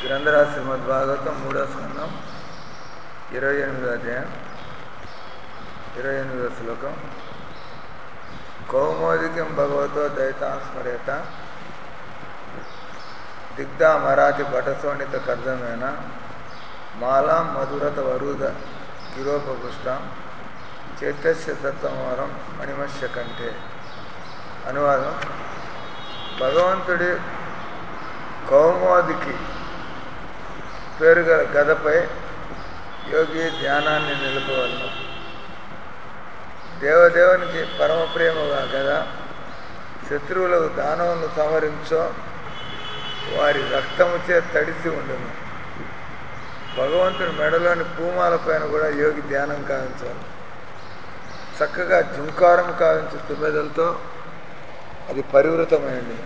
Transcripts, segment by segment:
గ్రంథరాజ్ శ్రీమద్ భాగవతం మూడో స్కందం ఇరవై ఎనిమిదో అధ్యాయం ఇరవై ఎనిమిదో శ్లోకం కౌమోదికం భగవతో దైతాం స్మరేత దిగ్ధా మరాఠి పటశోణిత కర్దమేన మాలాం మధురత వరుద గిరోపపుష్టాం చైతస్య తత్వమరం మణిమస్య కంఠే అనువాదం భగవంతుడి కౌమోదికి పేరు గల గదపై యోగి ధ్యానాన్ని నిలుపవలను దేవదేవునికి పరమ ప్రేమగా గద శత్రువులకు దానవులను సంహరించో వారి రక్తముచే తడిసి ఉండును భగవంతుని మెడలోని పూమాల పైన కూడా యోగి ధ్యానం కావించాలి చక్కగా జుంకారం కావించే తుమ్మెదలతో అది పరివృతమైంది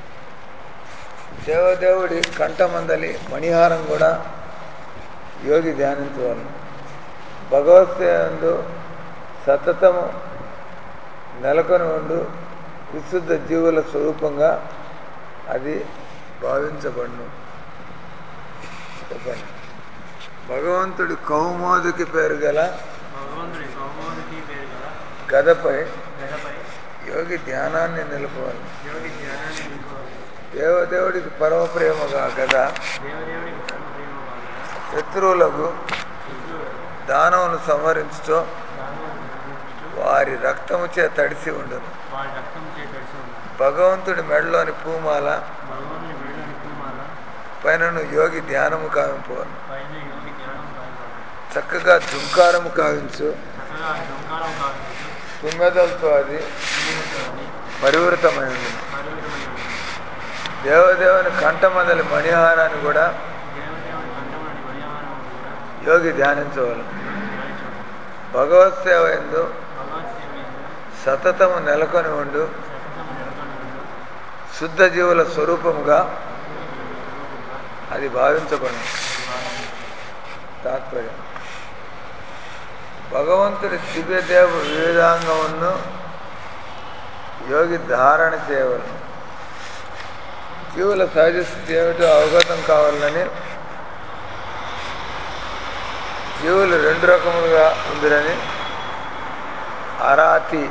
దేవదేవుడి కంఠమందలి మణిహారం కూడా యోగి ధ్యానించవాలి భగవద్సేందు సతతము నెలకొని ఉండు విశుద్ధ జీవుల స్వరూపంగా అది భావించబడును చెప్పండి భగవంతుడి కౌమోదికి పేరు గల భగవంతుడి కౌమోదికి పేరు గల గదపై గదపై యోగి ధ్యానాన్ని నిలుపవాలి యోగి ధ్యానాన్ని నిలుపుకోవాలి దేవదేవుడికి పరమ ప్రేమగా గదా దేవదేవుడికి పరమ ప్రేమ కాగా శత్రువులకు శత్రువులను దానవును సంహరించుతో దానవులను సంహరించుచు వారి రక్తముచే తడిసి ఉండును వారి రక్తం చే తడిసి ఉన్నారు భగవంతుడి మెడలోని పూమాల భగవంతుని విడుదలని పూమాల పైనను యోగి ధ్యానము కావింపవను పైన యోగి ధ్యానం కావాలి చక్కగా దుంకారము కావించు చక్కగా సంకారం కావచ్చు తుమ్మెదలతో అది అని పరివృతమైనది పరిమితమైన దేవదేవుని కంఠమదలి మణిహారాన్ని కూడా దేవదేవుని కంఠములని మణిహారం కూడా యోగి ధ్యానించవలను యోగి ధ్యానించవాలి భగవత్ సేవ ఎందు భగవత్ సేవ ఎందు సతతము నెలకొని ఉండు సతతం నెలకొని ఉండు శుద్ధ జీవుల స్వరూపముగా స్వరూపంగా అది భావించబడను భావించాలి. తాత్పర్యం భగవంతుడి దివ్యదేవ వివిధాంగమును యోగి ధారణ చేయవలను జీవుల సహజ స్థితి ఏమిటో అవగతం కావాలని జీవులు రెండు రకములుగా ఉందిరని అరాతి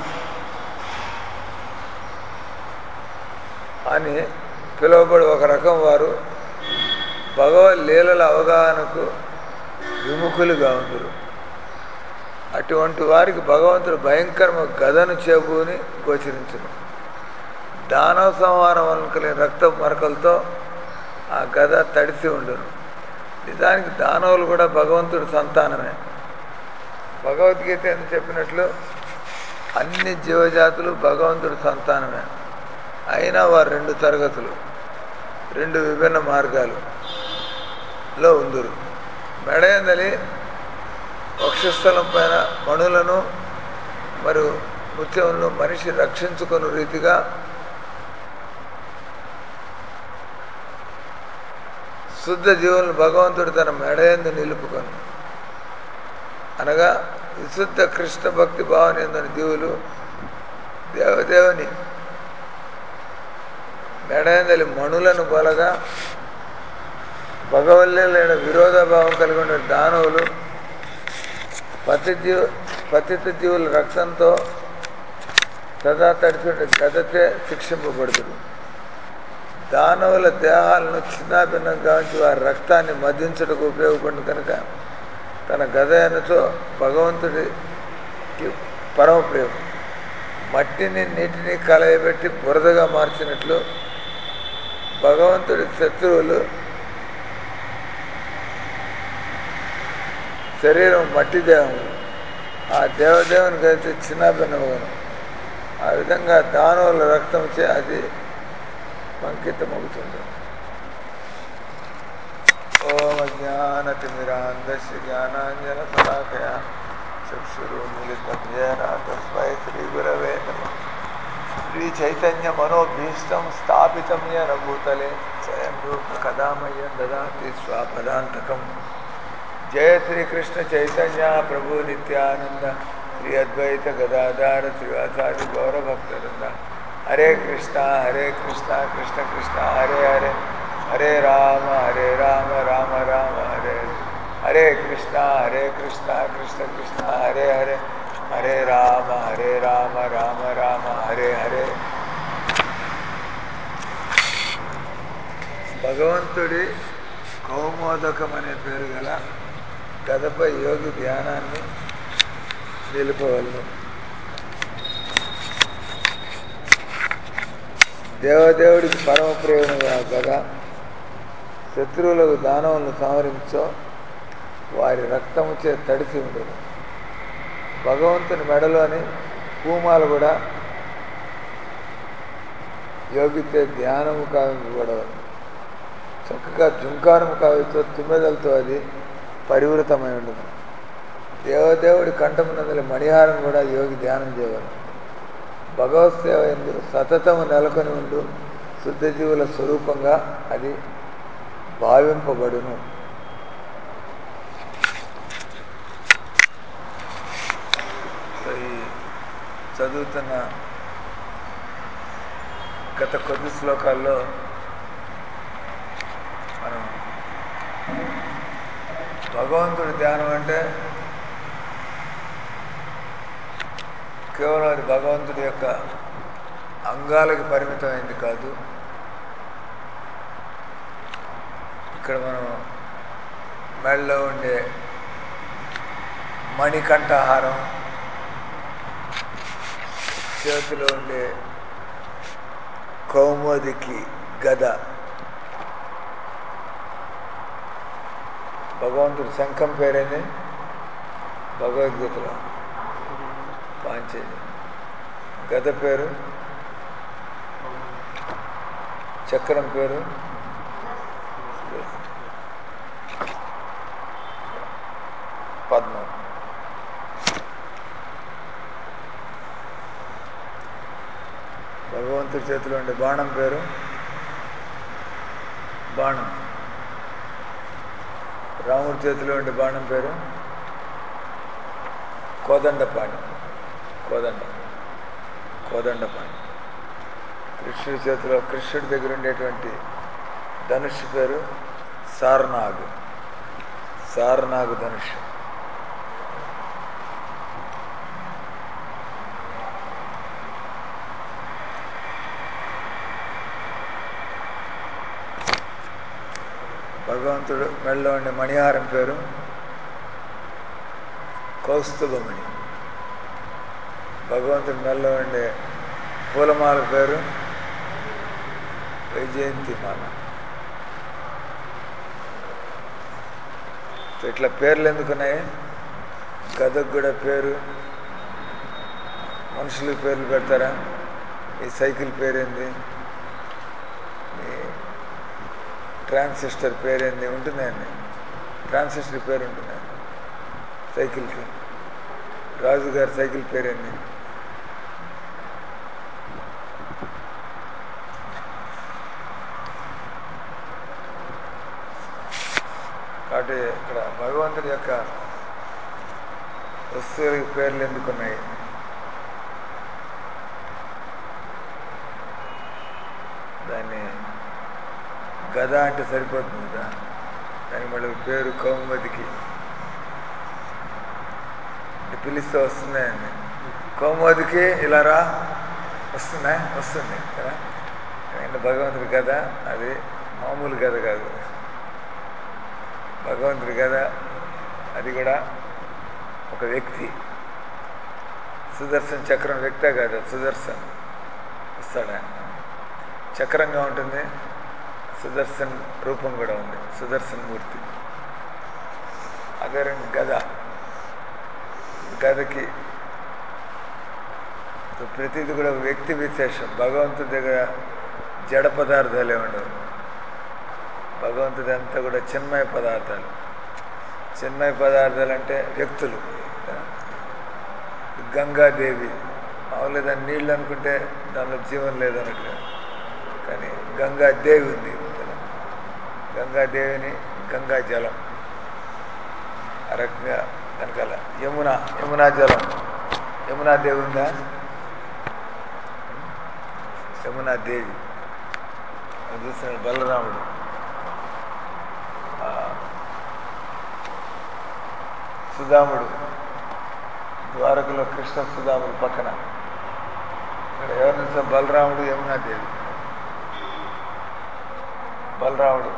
అని పిలువబడి ఒక రకం వారు భగవద్ లీలల అవగాహనకు విముఖులుగా ఉందరు అటువంటి వారికి భగవంతుడు భయంకరమ గదను చేబూని గోచరించును దానవ సంహారం వలన కలిగిన రక్త మరకలతో ఆ గద తడిసి ఉండును నిజానికి దానవులు కూడా భగవంతుడి సంతానమే భగవద్గీత అని చెప్పినట్లు అన్ని జీవజాతులు భగవంతుడి సంతానమే అయినా వారు రెండు తరగతులు రెండు విభిన్న మార్గాలు లో ఉందురు మెడయందలి వక్షస్థలం పైన మణులను మరియు ముత్యములను మనిషి రక్షించుకుని రీతిగా శుద్ధ జీవులను భగవంతుడు తన మెడయందు నిలుపుకొని అనగా విశుద్ధ కృష్ణ భక్తి భావన ఎందని జీవులు దేవదేవుని మెడయందలి మణులను బలగా భగవల్లేలైన విరోధాభావం కలిగి ఉన్న దానవులు పతి జీవ పతిత జీవుల రక్తంతో సదా తడిచుంటే గదతే శిక్షింపబడుతుంది దానవుల దేహాలను చిన్నాభిన్నం గావించి వారి రక్తాన్ని మదించుటకు ఉపయోగపడింది కనుక తన గదయనతో భగవంతుడికి పరమ ప్రేమ మట్టిని నీటిని కలయబెట్టి బురదగా మార్చినట్లు భగవంతుడి శత్రువులు శరీరం మట్టి దేహం ఆ దేవదేవునికి అయితే చిన్నభిన్నమవును ఆ విధంగా దానవుల రక్తం చే అది అంకితమవుతుంది ఓం జ్ఞానతిమిరాంధస్య జ్ఞానాంజన శలాకయ చక్షురుమిలితం ఏన తస్మై శ్రీ గురవే నమ శ్రీ చైతన్య మనోభీష్టం స్థాపితం ఏన భూతలే స్వయం రూప కదామయ్యం దదాతి స్వాపదాంతకం జయ శ్రీకృష్ణ చైతన్య ప్రభు నిత్యానంద శ్రీ అద్వైత గదాధార శ్రీవాసాది గౌరభక్తవృంద హరే కృష్ణ హరే కృష్ణ కృష్ణ కృష్ణ హరే హరే హరే రామ హరే రామ హరే కృష్ణ హరే కృష్ణ కృష్ణ కృష్ణ హరే హరే హరే రామ హరే రామ రామ రామ హరే హరే భగవంతుడి కౌమోదకం అనే పేరు గల గదపై యోగి ధ్యానాన్ని నిలుపవలను దేవదేవుడికి పరమ ప్రేమగా గద శత్రువులకు దానవులను సంహరించో వారి రక్తముచే తడిసి ఉండదు భగవంతుని మెడలోని పూమాలు కూడా యోగితే ధ్యానము కావింపబడవను చక్కగా జుంకారము కావితో తుమ్మెదలతో అది పరివృతమై ఉండదు దేవదేవుడి కంఠమునందలి మణిహారం కూడా యోగి ధ్యానం చేయవలను భగవత్ సేవ ఎందు సతతము నెలకొని ఉండు శుద్ధ జీవుల స్వరూపంగా అది భావింపబడును సో ఈ చదువుతున్న గత కొద్ది శ్లోకాల్లో మనం భగవంతుడి ధ్యానం అంటే కేవలం అది భగవంతుడి యొక్క అంగాలకి పరిమితమైంది కాదు ఇక్కడ మనం మెడలో ఉండే మణికంఠహారం చేతిలో ఉండే కౌమోదికి గద భగవంతుడి శంఖం పేరేంది భగవద్గీతలో పాంచేది గద పేరు చక్రం పేరు పద్మం భగవంతుడి చేతిలో ఉండే బాణం పేరు బాణం రాముడి చేతిలో ఉండే బాణం పేరు కోదండపాణి కోదండ కోదండపాణి కృష్ణుడి చేతిలో కృష్ణుడి దగ్గర ఉండేటువంటి ధనుష్ పేరు సార్నాగ్ సార్నాగ్ ధనుష్ భగవంతుడు మెడలో ఉండే మణిహారం పేరు కౌస్తుభమణి భగవంతుడి మెడలో ఉండే పూలమాల పేరు వైజయంతి మాల సో ఇట్లా పేర్లు ఎందుకున్నాయి గదకు కూడా పేరు మనుషులకు పేర్లు పెడతారా ఈ సైకిల్ పేరేంది ఈ ట్రాన్సిస్టర్ పేరేంది ఉంటుందండి ట్రాన్సిస్టర్ పేరు ఉంటుంది సైకిల్కి రాజు గారి సైకిల్ పేరేంది కాబట్టి ఇక్కడ భగవంతుడి యొక్క వస్తువులకి పేర్లు ఎందుకున్నాయి దాన్ని గద అంటే సరిపోతుంది కదా దానికి మళ్ళీ పేరు కౌమదికి పిలిస్తే వస్తున్నాయండి కౌమదికి ఇలా రా వస్తున్నాయి వస్తుంది కదా ఎందుకంటే భగవంతుడి కథ అది మామూలు కథ కాదు భగవంతుడి కథ అది కూడా ఒక వ్యక్తి సుదర్శన్ చక్రం వ్యక్తే కాదు సుదర్శన్ వస్తాడా చక్రంగా ఉంటుంది సుదర్శన్ రూపం కూడా ఉంది సుదర్శన్ మూర్తి అదే రంగు గద గదకి ప్రతిది కూడా వ్యక్తి విశేషం భగవంతుడి దగ్గర జడ పదార్థాలే ఉండవు భగవంతుడి అంతా కూడా చిన్మయ పదార్థాలు చిన్మయ పదార్థాలు అంటే వ్యక్తులు గంగాదేవి మామూలుగా దాన్ని నీళ్ళు అనుకుంటే దానిలో జీవం లేదన్నట్టుగా కానీ గంగాదేవి ఉంది కదా గంగాదేవిని గంగా జలం ఆ రకంగా వెనకాల యమున యమునా జలం యమునా దేవి ఉందా యమునా దేవి అది చూస్తున్నాడు బలరాముడు సుధాముడు ద్వారకలో కృష్ణ సుధాముడు పక్కన ఇక్కడ ఎవరి నుంచి బలరాముడు యమునాదేవి బలరాముడు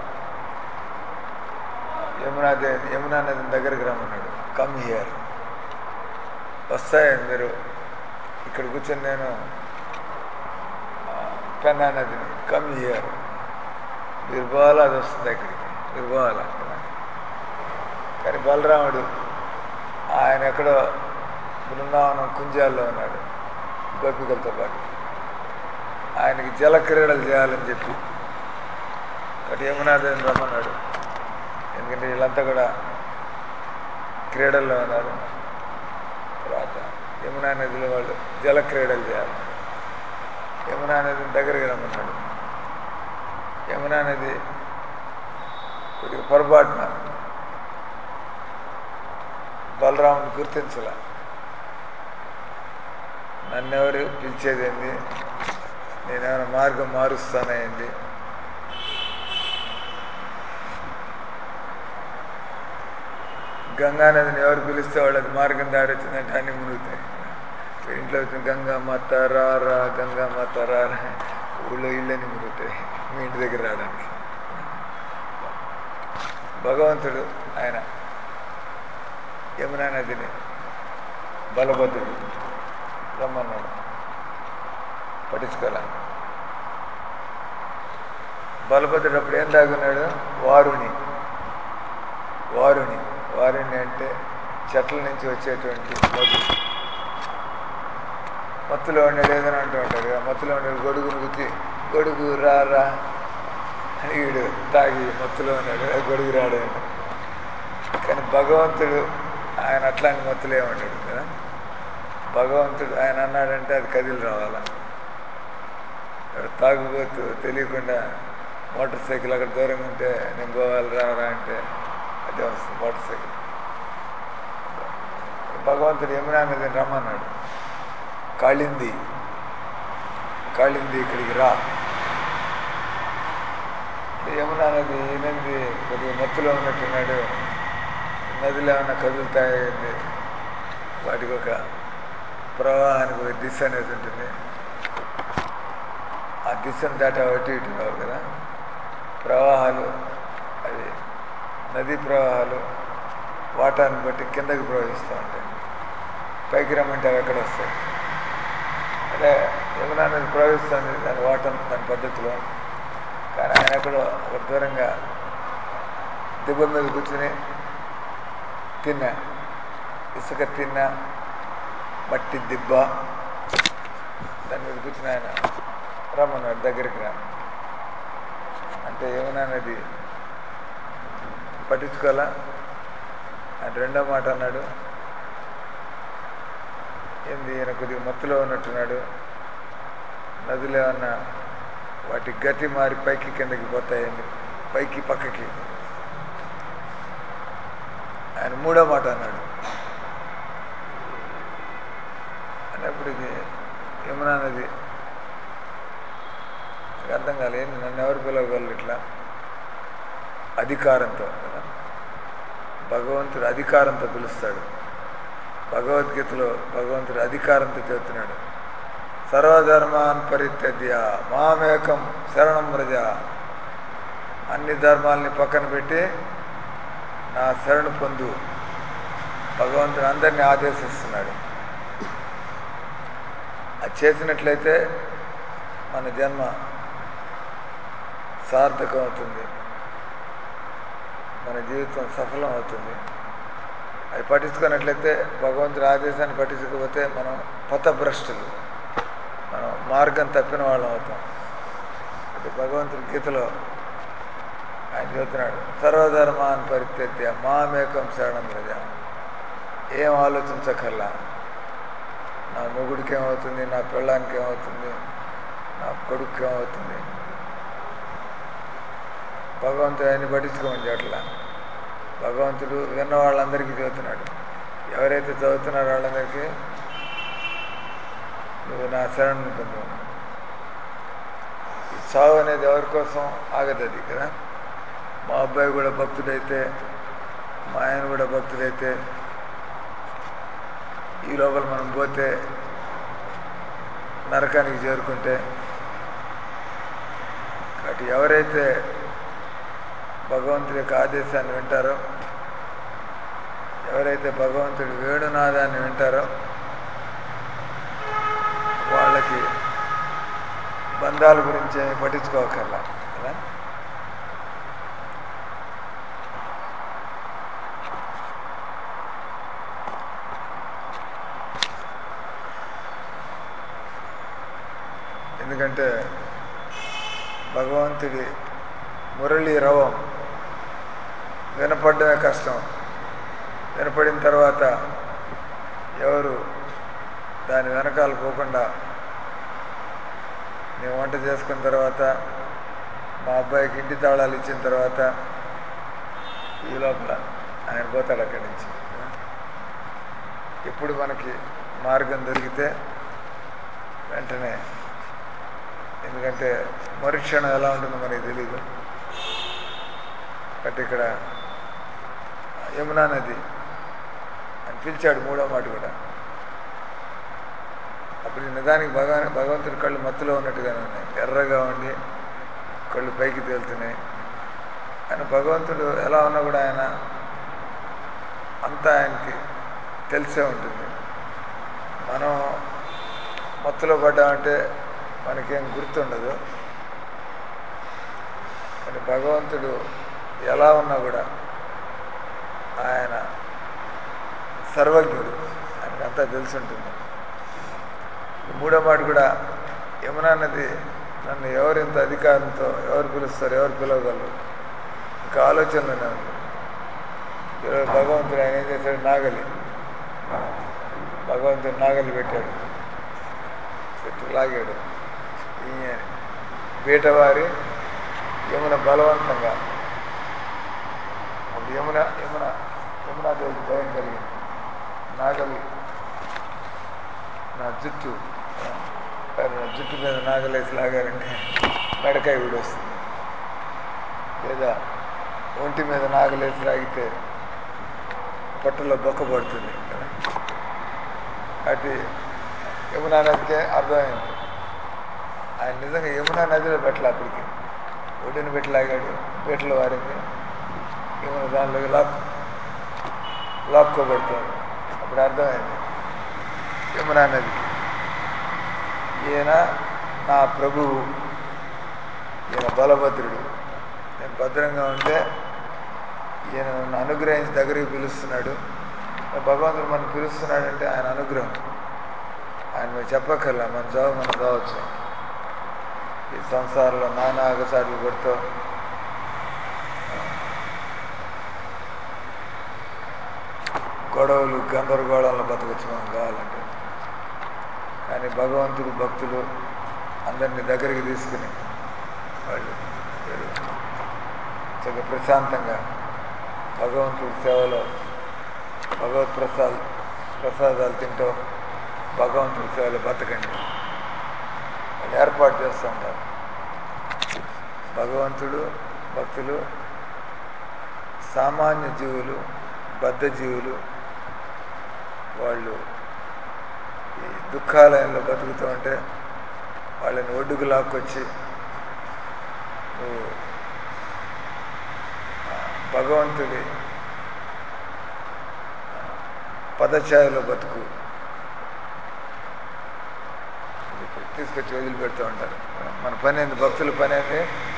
యమునాదేవి యమునా నది దగ్గరికి రమ్మన్నాడు కమ్ హియర్ వస్తాయండి మీరు ఇక్కడ కూర్చొని నేను ఆ, పెన్నా నదిని కమ్ హియర్ మీరు పోవాలా అది వస్తుంది ఇక్కడికి మీరు పోవాలా కానీ బలరాముడు ఆయన ఎక్కడో బృందావనం కుంజాల్లో ఉన్నాడు గోపికలతో పాటు ఆయనకి జల క్రీడలు చేయాలని చెప్పి కాబట్టి యమునాథని రమ్మన్నాడు ఎందుకంటే వీళ్ళంతా కూడా క్రీడల్లో ఉన్నారు తర్వాత యమునా నదిలో వాళ్ళు జల క్రీడలు చేయాలి యమునా నదిని దగ్గరికి రమ్మన్నాడు యమునా నది కొద్దిగా పొరపాటున బలరాముని గుర్తించలే నన్నెవరు పిలిచేదేంది నేనేమైనా మార్గం మారుస్తానయింది గంగా నదిని ఎవరు పిలిస్తే వాళ్ళకి మార్గం దాడి వచ్చిందంటే అన్ని మునుగుతాయి ఇంట్లో వచ్చిన గంగా మాత రా రా గంగా మాత రా రా ఊళ్ళో ఇళ్ళని మునుగుతాయి మీ ఇంటి దగ్గర రావడానికి భగవంతుడు ఆయన యమునా నదిని బలభద్రుడు రమ్మన్నాడు పట్టించుకోలే బలభద్రుడు అప్పుడు ఏం దాగున్నాడు వారుని వారుని వారుని అంటే చెట్ల నుంచి వచ్చేటువంటి మధు మత్తులో ఉన్నాడు ఏదైనా అంటూ ఉంటాడు కదా మత్తులో ఉన్నాడు గొడుగును గుచ్చి గొడుగు రా రా అని వీడు తాగి మత్తులో ఉన్నాడు "ఏ, గొడుగు రాడు అని కానీ భగవంతుడు ఆయన అట్లాంటి మత్తులే ఉంటాడు కదా భగవంతుడు ఆయన అన్నాడంటే అది కదిలి రావాలా వాడు తాగుబోతూ తెలియకుండా మోటార్ సైకిల్ అక్కడ దూరంగా ఉంటే నేను పోవాలి రా రా అంటే అదే వస్తుంది మోటార్ సైకిల్ భగవంతుడు యమునా నదిని రమ్మన్నాడు కాళింది కాళింది ఇక్కడికి రా యమునా నది ఈనంది కొద్దిగా మత్తులో ఉన్నట్టున్నాడు నదిలో ఏమైనా కదులుతాయి వాటికి ఒక ప్రవాహానికి ఒక దిశ అనేది ఉంటుంది ఆ దిశను దాటి అటు ఇటు రావు కదా ప్రవాహాలు అవి నదీ ప్రవాహాలు వాటాన్ని బట్టి కిందకి ప్రవహిస్తూ ఉంటాయి పైకి రమ్మంటే అవి ఎక్కడ వస్తాయి అదే యమునా నది ప్రవహిస్తుంది దాని వాటం దాని పద్ధతిలో కానీ ఆయన ఎక్కడో అక్కడ దూరంగా దిబ్బ మీద కూర్చుని తిన్నా ఇసుక తిన్నా మట్టి దిబ్బ దాని మీద కూర్చుని ఆయన రమ్మన్నాడు దగ్గరికి రా అంటే యమునా నది పట్టించుకోవాలా ఆయన రెండో మాట అన్నాడు ఏంది ఈయన కొద్దిగా మత్తులో ఉన్నట్టున్నాడు నదులు ఏమన్నా వాటి గతి మారి పైకి కిందకి పోతాయండి పైకి పక్కకి ఆయన మూడో మాట అన్నాడు అన్నప్పటికీ యమునా నది నాకు అర్థం కాలేదు ఏంది నన్ను ఎవరు పిలవగలరు ఇట్లా అధికారంతో కదా భగవంతుడు అధికారంతో పిలుస్తాడు భగవద్గీతలో భగవంతుడు అధికారంతో చెబుతున్నాడు సర్వధర్మాన్ పరిత్యజ్య మామేకం శరణం ప్రజ అన్ని ధర్మాల్ని పక్కన పెట్టి నా శరణు పొందు భగవంతుడు అందరినీ ఆదేశిస్తున్నాడు అది చేసినట్లయితే మన జన్మ సార్థకం అవుతుంది మన జీవితం సఫలం అవుతుంది అది పట్టించుకున్నట్లయితే భగవంతుడి ఆదేశాన్ని పట్టించకపోతే మనం పథభ్రష్టులు మనం మార్గం తప్పిన వాళ్ళం అవుతాం అంటే భగవంతుడి గీతలో ఆయన చెబుతున్నాడు సర్వధర్మాన్ పరిత్యజ్య మామేకం శరణం ప్రజ ఏం ఆలోచించకర్లా నా మొగుడికి ఏమవుతుంది నా పెళ్ళానికి ఏమవుతుంది నా కొడుకు ఏమవుతుంది భగవంతుడు ఆయన్ని పట్టించుకోమని చెప్పట్లా భగవంతుడు విన్న వాళ్ళందరికీ చదువుతున్నాడు ఎవరైతే చదువుతున్నారో వాళ్ళందరికీ నువ్వు నా శరణ్ణి పొందు ఈ చావు అనేది ఎవరి కోసం ఆగదు అది కదా మా అబ్బాయి కూడా భక్తుడైతే మా ఆయన కూడా భక్తుడైతే ఈ లోపల మనం పోతే నరకానికి చేరుకుంటే కాబట్టి ఎవరైతే భగవంతుడి యొక్క ఆదేశాన్ని వింటారో ఎవరైతే భగవంతుడి వేణునాదాన్ని వింటారో వాళ్ళకి బంధాల గురించి ఏమీ పట్టించుకోకర్లా కదా ఎందుకంటే భగవంతుడి మురళీ రవం వినపడమే కష్టం వినపడిన తర్వాత ఎవరు దాని వెనకాల పోకుండా నేను వంట చేసుకున్న తర్వాత మా అబ్బాయికి ఇంటి తాళాలు ఇచ్చిన తర్వాత ఈ లోపల ఆయన పోతాడు అక్కడి నుంచి ఎప్పుడు మనకి మార్గం దొరికితే వెంటనే ఎందుకంటే మరుక్షణం ఎలా ఉంటుందో మనకి తెలియదు కాబట్టి ఇక్కడ యమునా నది అని పిలిచాడు మూడో మాట కూడా అప్పుడు నిజానికి భగవ భగవంతుడి కళ్ళు మత్తులో ఉన్నట్టుగానే ఉన్నాయి ఎర్రగా ఉండి కళ్ళు పైకి తేలుతున్నాయి ఆయన భగవంతుడు ఎలా ఉన్నా కూడా ఆయన అంతా ఆయనకి తెలిసే ఉంటుంది మనం మత్తులో పడ్డామంటే మనకేం గుర్తుండదు కానీ భగవంతుడు ఎలా ఉన్నా కూడా ఆయన సర్వజ్ఞుడు ఆయనకంతా తెలిసి ఉంటుంది మూడో మాట కూడా యమునా నది నన్ను ఎవరు ఇంత అధికారంతో ఎవరు పిలుస్తారు ఎవరు పిలవగలరు ఇంకా ఆలోచనలోనే ఉంది ఈరోజు భగవంతుడు ఆయన ఏం చేశాడు నాగలి భగవంతుడు నాగలి పెట్టాడు పెట్టి లాగాడు ఈ బీటవారి యమున బలవంతంగా అప్పుడు యమున యమున యమునాదేవికి భయం కలిగింది నాగలి నా జుట్టు నా జుట్టు మీద నాగలేసి లాగారంటే మెడకాయ ఊడొస్తుంది లేదా ఒంటి మీద నాగలేసి లాగితే పొట్టలో బొక్క పడుతుంది కదా అటు యమునా నదికే అర్థమైంది ఆయన నిజంగా యమునా నదిలో పెట్టలే అప్పటికి ఒడ్డుని పెట్టి లాగాడు పీటలు వారింది యమున దానిలోకి లాక్ లాక్కోబడుతుంది అప్పుడు అర్థమైంది యమునా నదికి ఈయన నా ప్రభువు ఈయన బలభద్రుడు నేను భద్రంగా ఉంటే ఈయన నన్ను అనుగ్రహించి దగ్గరికి పిలుస్తున్నాడు భగవంతుడు మనం పిలుస్తున్నాడంటే ఆయన అనుగ్రహం ఆయన మీరు చెప్పక్కర్లా మన జాబ్ మనం కావచ్చు ఈ సంసారంలో నానా అగసాట్లు కొడుతూ గొడవలు గందరగోళాలను బతకొచ్చు మనం కావాలంటే కానీ భగవంతుడు భక్తులు అందరినీ దగ్గరికి తీసుకుని వాళ్ళు మీరు చక్కగా ప్రశాంతంగా భగవంతుడి సేవలో భగవత్ ప్రసాద్ ప్రసాదాలు తింటూ భగవంతుడి సేవలో బతకండి వాళ్ళు ఏర్పాటు చేస్తూ ఉంటారు భగవంతుడు భక్తులు సామాన్య జీవులు బద్ధ జీవులు వాళ్ళు ఈ దుఃఖాలయంలో బతుకుతూ ఉంటే వాళ్ళని ఒడ్డుకు లాక్కొచ్చి నువ్వు ఆ, భగవంతుడి ఆ, పదఛాయలో బతుకు ఇది తీసుకొచ్చి వదిలిపెడుతూ ఉంటారు మన పని ఏంది భక్తుల పని ఏంది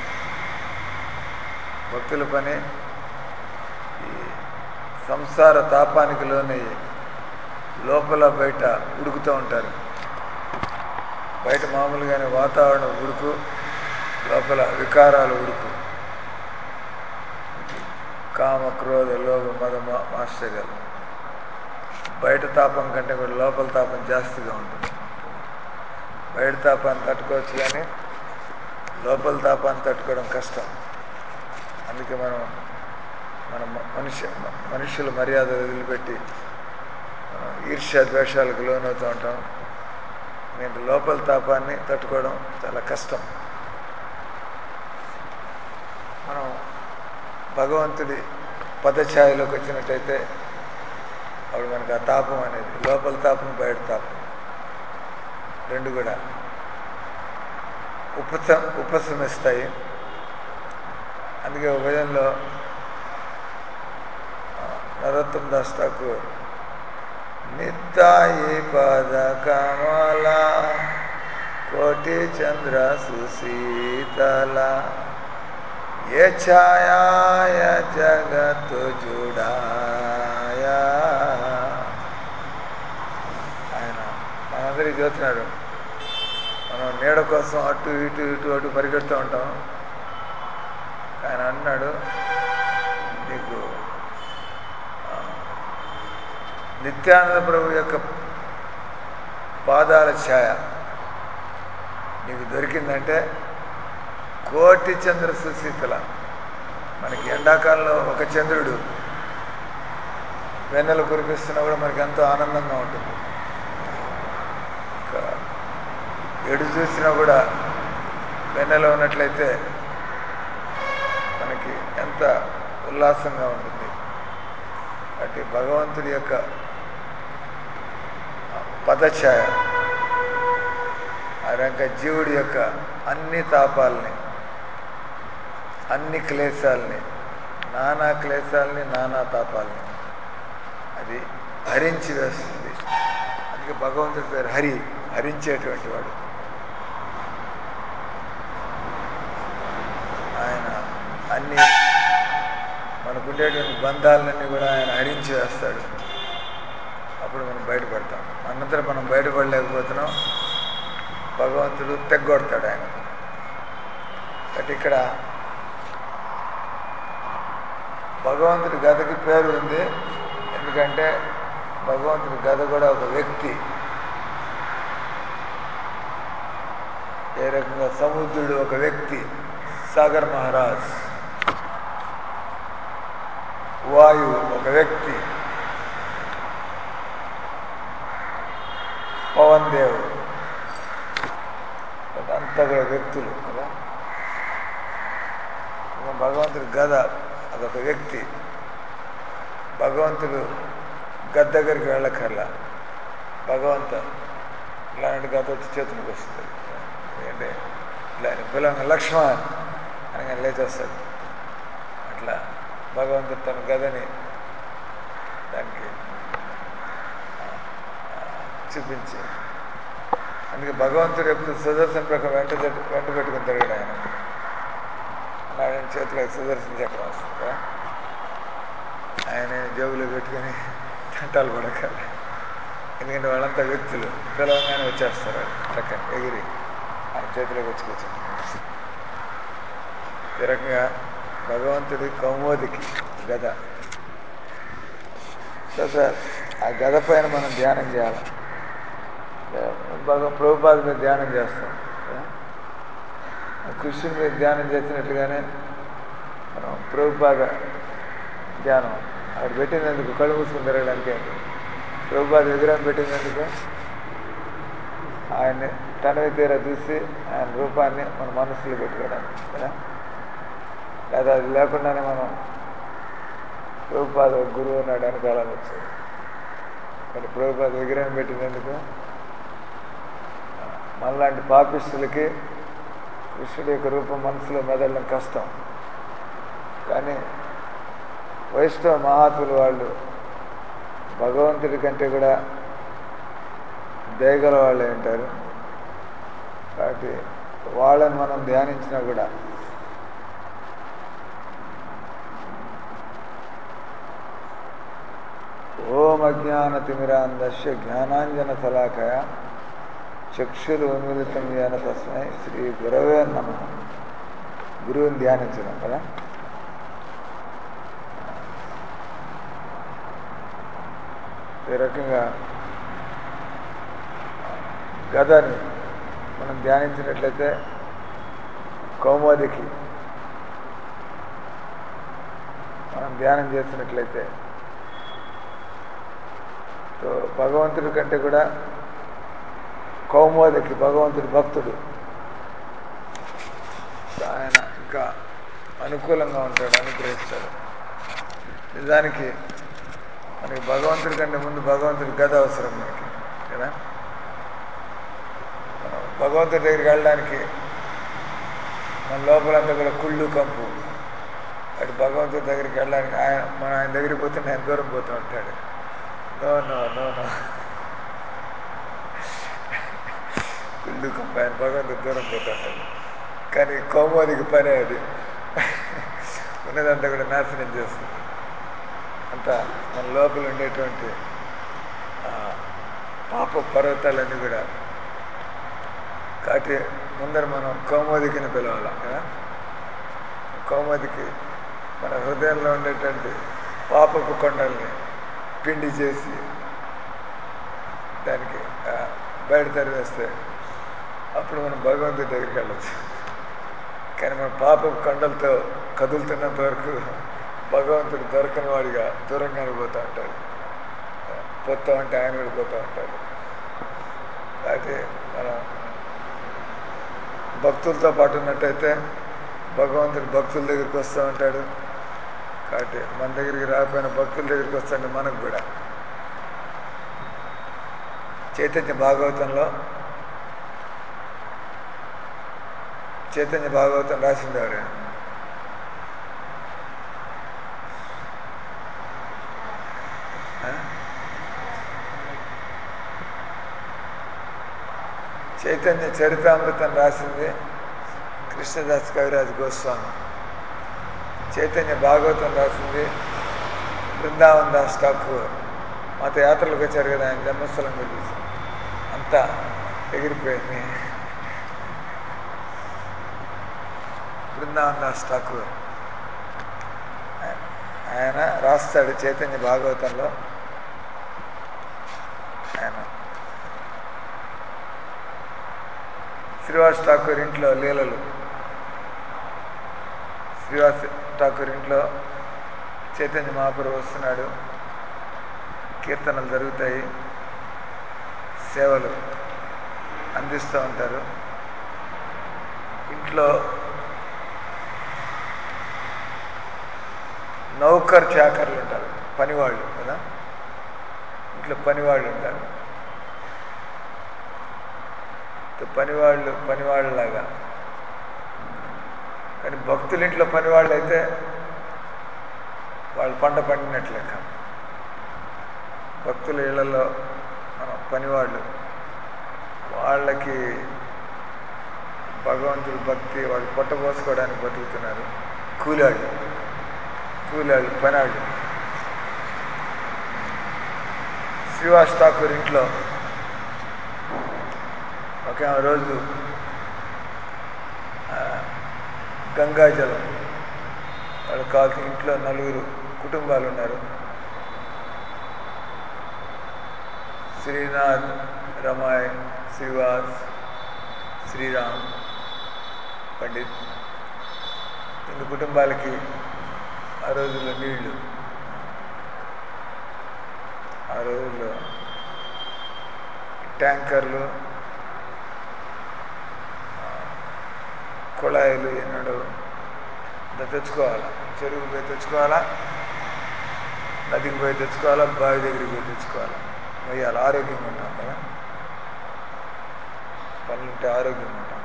భక్తుల పని ఈ సంసార తాపానికి లోనై లోపల బయట ఉడుకుతూ ఉంటారు బయట మామూలుగానే వాతావరణం ఉడుకు లోపల వికారాలు ఉడుకు కామ క్రోధ లోభ మద మా- ఆశ్చర్యాలు బయట తాపం కంటే కూడా లోపల తాపం జాస్తిగా ఉంటుంది బయట తాపాన్ని తట్టుకోవచ్చు కానీ లోపల తాపాన్ని తట్టుకోవడం కష్టం అందుకే మనం మన మ- మనుష్య మ- మనుషుల మర్యాదలు వదిలిపెట్టి మనం ఈర్ష్య ద్వేషాలకు లోనవుతూ ఉంటాం నేను లోపల తాపాన్ని తట్టుకోవడం చాలా కష్టం మనం భగవంతుడి పదఛాయలోకి వచ్చినట్టయితే అప్పుడు మనకు ఆ తాపం అనేది లోపల తాపం బయట తాపం రెండు కూడా ఉపశ ఉపశమిస్తాయి అందుకే ఉభయంలో నరోత్తమ దాస్ ఠాకూర్ నిత్తాయి పద కమల కోటి చంద్ర సుశీతల ఏ ఛాయాయ జగత్తు జుడాయా ఆయన మనందరికీ చెబుతున్నాడు మనం నీడ కోసం అటు ఇటు ఇటు అటు పరిగెడుతూ ఉంటాం ఆయన అన్నాడు నీకు ఆ, నిత్యానంద ప్రభు యొక్క పాదాల ఛాయ నీకు దొరికిందంటే కోటి చంద్ర సుశీతల మనకి ఎండాకాలంలో ఒక చంద్రుడు వెన్నెలు కురిపిస్తున్నా కూడా మనకి ఎంతో ఆనందంగా ఉంటుంది ఇంకా ఎడు చూసినా కూడా వెన్నెల ఉన్నట్లయితే మనకి ఎంత ఉల్లాసంగా ఉంటుంది అటు భగవంతుడి యొక్క పదఛాయ ఆ రకంగా జీవుడి యొక్క అన్ని తాపాలని అన్ని క్లేశాలని నానా క్లేశాలని నానా తాపాలని అది హరించి వేస్తుంది అందుకే భగవంతుడి పేరు హరి హరించేటువంటి వాడు ఆయన అన్ని మనకుండేటువంటి బంధాలన్నీ కూడా ఆయన హరించి వేస్తాడు అప్పుడు మనం బయటపడతాం అనంతరం మనం బయటపడలేకపోతున్నాం భగవంతుడు తెగ్గొడతాడు ఆయన బట్ ఇక్కడ భగవంతుడి గదకి పేరు ఉంది ఎందుకంటే భగవంతుడి గద కూడా ఒక వ్యక్తి ఏ రకంగా సముద్రుడు ఒక వ్యక్తి సాగర్ మహారాజ్ వాయువు ఒక వ్యక్తి పవన్ దేవ్ అంతా కూడా వ్యక్తులు కదా ఇంకా భగవంతుడి గద అదొక వ్యక్తి భగవంతుడు గద దగ్గరికి వెళ్ళకర్లా భగవంత ఇలాంటి గత వచ్చి చేతులకు వస్తుంది ఎందుకంటే ఇలా పిల్లలు లక్ష్మణ్ అనగా లేచి వస్తాడు అట్లా భగవంతుడు తన గదని దానికి ఆ, ఆ, చూపించి అందుకే భగవంతుడు ఎప్పుడు సుదర్శన ప్రకారం వెంట జట్టు- వెంట పెట్టుకుని తిరగడు ఆయన ఆయన చేతిలో సుదర్శన చక్రం వస్తుంది కదా ఆయన జేబులో పెట్టుకొని తంటాలు పడక ఎందుకంటే వాళ్ళంతా వ్యక్తులు పిలవగానే వచ్చేస్తారు వాళ్ళు చక్కని ఎగిరి ఆయన చేతిలోకి వచ్చి కూర్చుంటారు ఈ రకంగా భగవంతుడి కౌమోదికి గద తర్వాత ఆ గద పైన మనం ధ్యానం చేయాలి భగ ప్రభుపాద మీద ధ్యానం చేస్తాం కదా? ఆ కృష్ణుడి మీద ధ్యానం చేసినట్లుగానే మనం ప్రభుపాద ధ్యానం అక్కడ పెట్టినందుకు కళ్ళు మూసుకుని తిరగడానికి ప్రభుపాద విగ్రహం పెట్టినందుకు ఆయన్ని తనవి తీరా చూసి ఆయన రూపాన్ని మన మనసులో పెట్టుకోవడానికి కదా లేదా అది లేకుండానే మనం ప్రభుపాద గురువు ఉన్నాడు వెనకాలనొచ్చు కానీ ప్రభుపాద విగ్రహం పెట్టినందుకు మనలాంటి పాపిస్తులకి కృష్ణుడి యొక్క రూపం మనసులో మెదడడం కష్టం కానీ వైష్ణవ మహాత్ములు వాళ్ళు భగవంతుడి కంటే కూడా దయగల వాళ్ళు ఉంటారు కాబట్టి వాళ్ళని మనం ధ్యానించినా కూడా ఓం అజ్ఞానతిమిరాంధస్య జ్ఞానాంజన శలాకయ చక్షురు ఉన్మిళితం జ్ఞాన తస్మై శ్రీ గురవే నమ గురువుని ధ్యానించడం కదా ఈ రకంగా గదని మనం ధ్యానించినట్లయితే కౌమోదికి మనం ధ్యానం చేసినట్లయితే సో భగవంతుడి కంటే కూడా కౌమోదికి భగవంతుడి భక్తుడు ఆయన ఇంకా అనుకూలంగా ఉంటాడు అనుగ్రహిస్తాడు నిజానికి మనకి భగవంతుడి కంటే ముందు భగవంతుడి గద అవసరం మనకి కదా మనం భగవంతుడి దగ్గరికి వెళ్ళడానికి మన లోపలంతా కూడా కుళ్ళు కంపు అటు భగవంతుడి దగ్గరికి వెళ్ళడానికి ఆయన మనం ఆయన దగ్గరికి పోతే నేను దూరం పోతూ ఉంటాడు నో నో నో నో కుళ్ళు కంపు ఆయన భగవంతుడు దూరం పోతూ ఉంటాడు కానీ కోమోదికి పని అది ఉన్నదంతా కూడా నాశనం చేస్తుంది అంతా మన లోపల ఉండేటువంటి ఆ, పాప పర్వతాలన్నీ కూడా కాబట్టి ముందర మనం కౌమోదికిని పిలవాలి కదా కౌమదికి మన హృదయంలో ఉండేటువంటి పాపపు కొండల్ని పిండి చేసి దానికి ఆ, బయట తరివేస్తే అప్పుడు మనం భగవంతుడి దగ్గరికి వెళ్ళచ్చు కానీ మన పాపపు కొండలతో కదులుతున్నంత వరకు భగవంతుడు దొరకని వాడిగా దూరంగానే పోతూ ఉంటాడు పోతూ ఉంటే ఆయన కూడా పోతూ ఉంటాడు అయితే మనం భక్తులతో పాటు ఉన్నట్టయితే భగవంతుడు భక్తుల దగ్గరికి వస్తూ ఉంటాడు కాబట్టి మన దగ్గరికి రాకపోయిన భక్తుల దగ్గరికి వస్తాడు మనకు కూడా చైతన్య భాగవతంలో చైతన్య భాగవతం రాసింది ఎవరు ఆ? చైతన్య చరితామృతం రాసింది కృష్ణదాస్ కవిరాజ్ గోస్వామి చైతన్య భాగవతం రాసింది బృందావన్ దాస్ ఠాకూర్ మాతో యాత్రలకు వచ్చారు కదా ఆయన జన్మస్థలం గురించి అంతా ఎగిరిపోయింది బృందావన్ దాస్ ఠాకూర్ ఆయన- ఆయన రాస్తాడు చైతన్య భాగవతంలో ఆయన శ్రీవాస్ ఠాకూర్ ఇంట్లో లీలలు శ్రీవాస్ ఠాకూర్ ఇంట్లో చైతన్య మహాప్రభు వస్తున్నాడు కీర్తనలు జరుగుతాయి సేవలు అందిస్తూ ఉంటారు ఇంట్లో నౌకర్ చాకర్లు ఉంటారు పనివాళ్ళు కదా ఇంట్లో పనివాళ్ళు ఉంటారు పనివాళ్ళు పనివాళ్ళలాగా కానీ భక్తుల ఇంట్లో పనివాళ్ళు అయితే వాళ్ళు పంట పండినట్లు లెక్క భక్తుల ఇళ్లలో మనం పనివాళ్ళు వాళ్ళకి భగవంతుడి భక్తి వాళ్ళు పొట్టబోసుకోవడానికి బతుకుతున్నారు కూలాళ్ళు కూలాళ్ళు పనాళ్ళు శ్రీవాస్ ఠాకూర్ ఇంట్లో ఒక రోజు ఆ, గంగాజలం వాళ్ళు కావాల్సిన ఇంట్లో నలుగురు కుటుంబాలు ఉన్నారు శ్రీనాథ్ రమాయ్ శ్రీవాస్ శ్రీరామ్ పండిత్ రెండు కుటుంబాలకి ఆ రోజుల్లో నీళ్లు ఆ రోజుల్లో ట్యాంకర్లు ఆ, కుళాయిలు ఎన్నడూ ఇంత తెచ్చుకోవాలా చెరువుకు పోయి తెచ్చుకోవాలా నదికి పోయి తెచ్చుకోవాలా బావి దగ్గరికి పోయి తెచ్చుకోవాలా మొయ్యాలి ఆరోగ్యంగా ఉంటాం కదా పనులుంటే ఆరోగ్యంగా ఉంటాం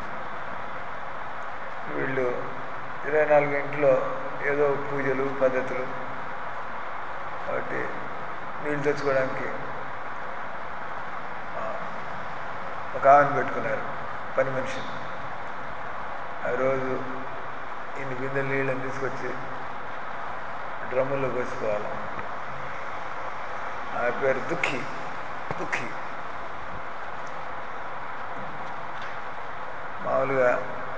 వీళ్ళు ఇరవై నాలుగు ఇంట్లో ఏదో పూజలు పద్ధతులు కాబట్టి నీళ్ళు తెచ్చుకోవడానికి ఆ, ఒక ఆమెను పెట్టుకున్నారు పని మనిషిని ఆ రోజు ఇన్ని బిందెలు నీళ్ళని తీసుకొచ్చి డ్రమ్ముల్లో పోసుకోవాలి ఆ పేరు దుఃఖి దుఃఖి మామూలుగా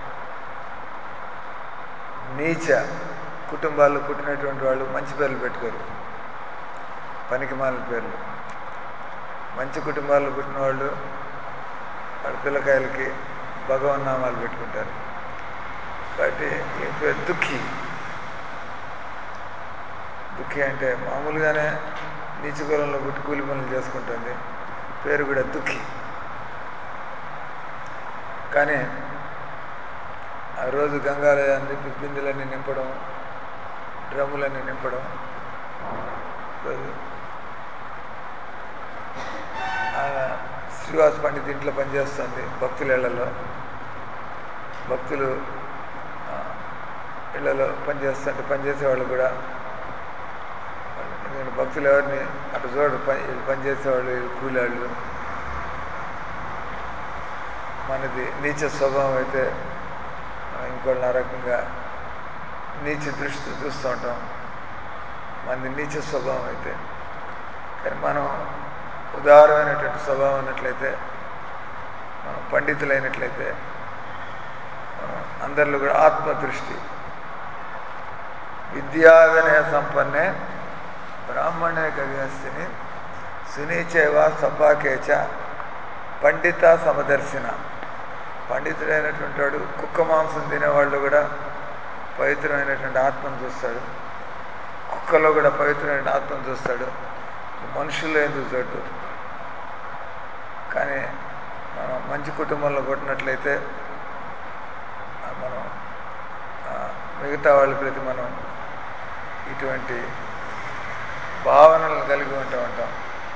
నీచ కుటుంబాల్లో పుట్టినటువంటి వాళ్ళు మంచి పేర్లు పెట్టుకోరు పనికి మాలిన పేర్లు మంచి కుటుంబాల్లో పుట్టిన వాళ్ళు వాళ్ళ పిల్లకాయలకి భగవన్ నామాలు పెట్టుకుంటారు కాబట్టి ఈ పేరు దుఃఖి దుఃఖి అంటే మామూలుగానే నీచ కులంలో పుట్టి కూలి పనులు చేసుకుంటుంది పేరు కూడా దుఃఖి కానీ ఆ రోజు గంగాలయాన్ని బిందెలన్నీ నింపడం డ్రమ్ములన్నీ నింపడం రోజు ఆయన శ్రీవాస పండిత్ ఇంట్లో పనిచేస్తుంది భక్తుల ఇళ్లలో భక్తులు ఆ, ఇళ్లలో పనిచేస్తుంటే పనిచేసే వాళ్ళు కూడా వాళ్ళు ఎందుకంటే భక్తులు ఎవరిని అటు చూడరు పని వీళ్ళు పనిచేసేవాళ్ళు వీళ్ళు కూలాళ్ళు మనది నీచ స్వభావం అయితే మనం ఇంకోళ్ళని ఆ రకంగా నీచ దృష్టితో చూస్తూ ఉంటాం మనది నీచ స్వభావం అయితే కానీ మనం ఉదారమైనటువంటి స్వభావం ఉన్నట్లయితే మనం పండితులైనట్లయితే మనం అందరిలో కూడా ఆత్మదృష్టి విద్యా వినయ సంపన్నే బ్రాహ్మణే గవ్యస్తిని సునీచేవ సపాకేచ పండిత సమదర్శిన పండితుడైనటువంటి వాడు కుక్క మాంసం తినేవాళ్ళు కూడా పవిత్రమైనటువంటి ఆత్మను చూస్తాడు కుక్కలో కూడా పవిత్రమైన ఆత్మను చూస్తాడు మనుషుల్లో ఎందుకు చూడ్డు కానీ మనం మంచి కుటుంబంలో పుట్టినట్లయితే ఆ, మనం ఆ, మిగతా వాళ్ళ ప్రతి మనం ఇటువంటి భావనలు కలిగి ఉంటూ ఉంటాం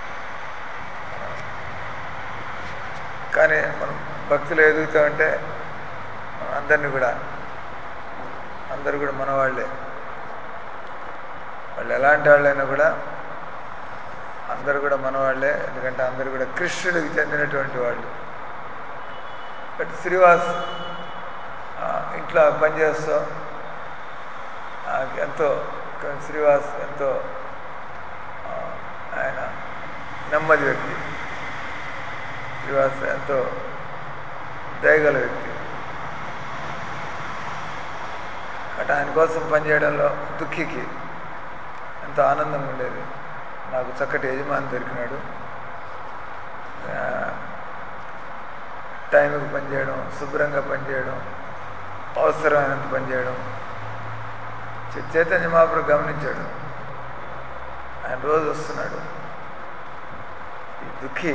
కానీ మనం భక్తులు ఎదుగుతూ ఉంటే మనం అందరినీ కూడా అందరూ కూడా మన వాళ్ళే వాళ్ళు ఎలాంటి వాళ్ళైనా కూడా అందరూ కూడా మన వాళ్ళే ఎందుకంటే అందరూ కూడా కృష్ణుడికి చెందినటువంటి వాళ్ళు బట్ శ్రీవాస్ ఆ, ఇంట్లో పనిచేస్తూ ఆ, ఎంతో శ్రీవాస్ ఎంతో ఆ, ఆయన నెమ్మది వ్యక్తి శ్రీవాస్ ఎంతో దయగల వ్యక్తి అటు ఆయన కోసం పనిచేయడంలో దుఃఖికి ఎంతో ఆనందంగా ఉండేది నాకు చక్కటి యజమాని దొరికినాడు ఆ, టైంకి పనిచేయడం శుభ్రంగా పనిచేయడం అవసరమైనంత పనిచేయడం చే- చైతన్య మహాప్రభు గమనించాడు ఆయన రోజు వస్తున్నాడు ఈ దుఃఖి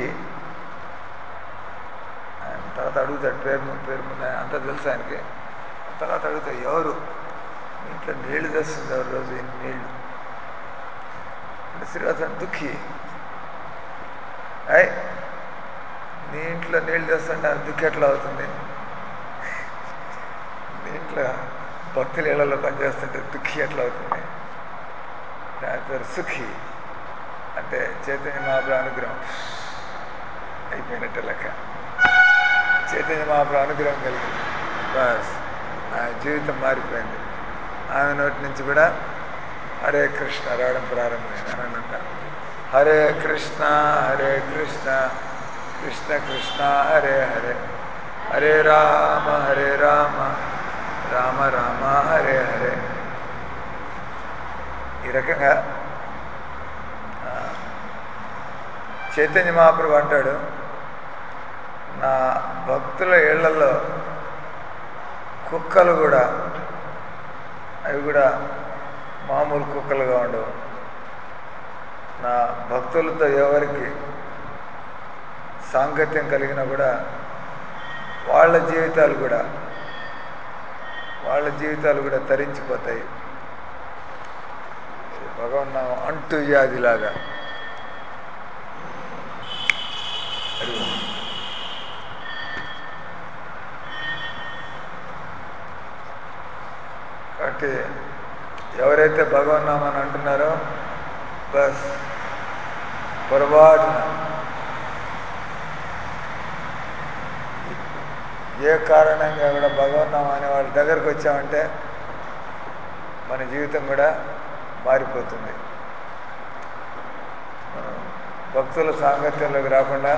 ఆయన తర్వాత అడుగుతాడు పేరు ముందు పేరు ముందు ఆయన అంతా తెలుసు ఆయనకి తర్వాత అడుగుతాడు ఎవరు మీ ఇంట్లో నీళ్లు తెస్తుంది ఎవరు రోజు ఎన్ని నీళ్లు అంటే శ్రీవాసన్ దుఃఖి అయ్ నీ ఇంట్లో నీళ్లు తెస్తుంటే ఆ దుఃఖి ఎట్లా అవుతుంది నీ ఇంట్లో భక్తుల ఇళ్లలో పనిచేస్తుంటే దుఃఖి ఎట్లా అవుతుంది దాని పేరు సుఖి అంటే చైతన్య మహాప్రభు అనుగ్రహం అయిపోయినట్టే లెక్క చైతన్య మహాప్రభు అనుగ్రహం కలిగింది బస్ ఆ జీవితం మారిపోయింది ఆమె నోటి నుంచి కూడా హరే కృష్ణ రావడం ప్రారంభమైంది అని అనంట హరే కృష్ణ హరే కృష్ణ కృష్ణ కృష్ణ హరే హరే హరే రామ హరే రామ రామ రామ హరే హరే ఈ రకంగా ఆ, చైతన్య మహాప్రభు అంటాడు నా భక్తుల ఇళ్లలో కుక్కలు కూడా అవి కూడా మామూలు కుక్కలుగా ఉండవు నా భక్తులతో ఎవరికి సాంగత్యం కలిగినా కూడా వాళ్ళ జీవితాలు కూడా వాళ్ళ జీవితాలు కూడా తరించిపోతాయి ఇది భగవన్నామం అంటు వ్యాధిలాగా అదిగో. కాబట్టి ఎవరైతే భగవన్నామని అంటున్నారో బస్ పొరపాటున ఏ కారణంగా కూడా భగవన్నామం అనే వాళ్ళ దగ్గరకు వచ్చామంటే మన జీవితం కూడా మారిపోతుంది మనం భక్తుల సాంగత్యంలోకి రాకుండా